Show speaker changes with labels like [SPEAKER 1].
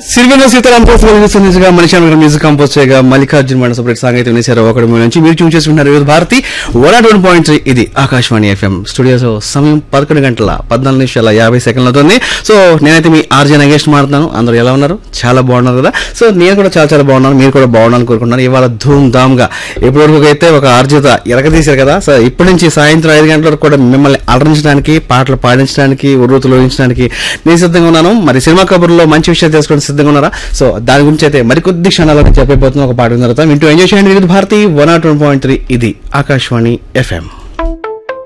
[SPEAKER 1] సిరివెన్న Sitaram post నిజంగా మనిషి అనుకున్న మ్యూజిక్ కంపోజ్ చేయగా మల్లికార్జున్ మండ సపరేట్ సాంగ్ అయితే వినేశారు ఒకటి మూడు నుంచి మీరు చూసి చేసుకుంటున్నారు Vividha Bharati one nought one point three ఇది ఆకాశవాణి ఎఫ్ఎం స్టూడియోస్ సమయం పదకొండు గంటల పద్నాలుగు నిమిషాల యాభై సెకండ్లు అవుతుంది సో నేనైతే మీ ఆర్జే నగేష్ మాట్లాడుతున్నాను అందరూ ఎలా ఉన్నారు చాలా బాగున్నారు కదా సో నేను కూడా చాలా చాలా బాగున్నాను మీరు కూడా బాగున్నాను కోరుకుంటున్నాను ఇవాళ ధూమ్ ధామ్ గా ఇప్పటివరకు అయితే ఒక ఆర్జత ఎరగదీశారు కదా సో ఇప్పటి నుంచి సాయంత్రం ఐదు గంటల వరకు కూడా మిమ్మల్ని అలరించడానికి పాటలు పాడించడానికి ఉర్రూతులు ఊహించడానికి నేను సిద్ధంగా ఉన్నాను మరి సినిమా కబుర్లో మంచి విషయాలు తెలుసుకోవడానికి సిద్ధంగా ఉన్నారా సో దాని గురించి అయితే మరికొద్ది క్షణాల్లో చెప్పబోతున్న ఒక పాట విన్న తర్వాత వింటూ ఎంజాయ్ చేయండి Vividha Bharati one nought one point three ఇది ఆకాశవాణి ఎఫ్ఎం